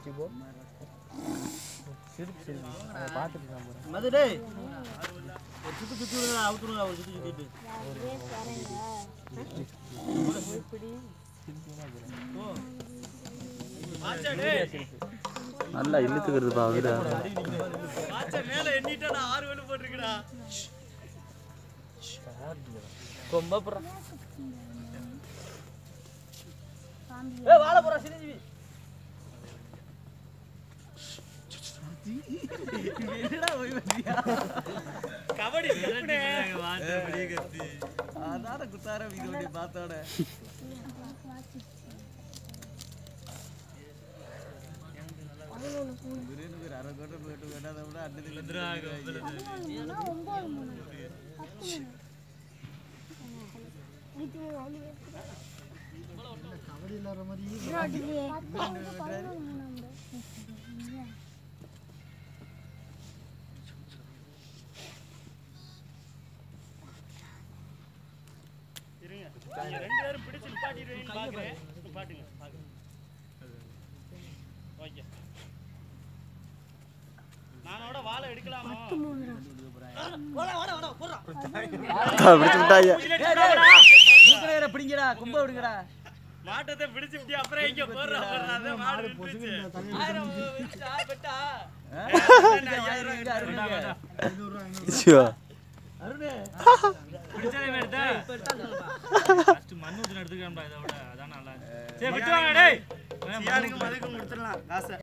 வச்சு போ சிரிப்பு சிரிப்பு அதை பார்த்துட்டு தான் போகிறேன் மது டேய் ஒரு சுத்து சுத்தி விடுங்க அவுத்துருங்க ஒரு சுத்தி சுத்திட்டு நல்லா இழுத்துக்கிறதுப்பா விட மேல எண்ணிட்டா நான் ஆறு வேலை போட்டிருக்கடா ரொம்ப புறம் ஏ வாழ போறா சிரிஞ்சிவி கபடி அதான குத்தார வீடு பார்த்தோட அரை கோட்டை போயிட்டு வேண்டாத விட அண்ணதுக்கு இருங்க நீங்க ரெண்டு பேரும் பிடிச்சு நிப்பாட்டிடுவீங்கன்னு பாக்குறேன் நிப்பாட்டுங்க பாக்குறேன் ஓகே நானோட வாழை எடுக்கலாமா வாடா வாடா வாடா போடுறா பிடிச்சு விட்டாங்க மூக்கடையரை பிடிங்கடா கும்ப விடுங்கடா மாட்டத்தை பிடிச்சு விட்டு அப்புறம் இங்க போடுறா போடுறா அதான் மாடு விட்டுருச்சு ஆயிரம் விட்டுச்சா பெட்டா ஆயிரம் ரூபாய் ஐயோ. அருணே பிடிச்சதே எடுத்தா ஃபர்ஸ்ட் மண்ணு ஊத்துன எடுத்துக்கலாம்டா இதை விட அதான் நல்லா இருக்கு. சரி விட்டு வாங்க டேய் சியானுக்கும் மதுக்கும் கொடுத்துடலாம் காசை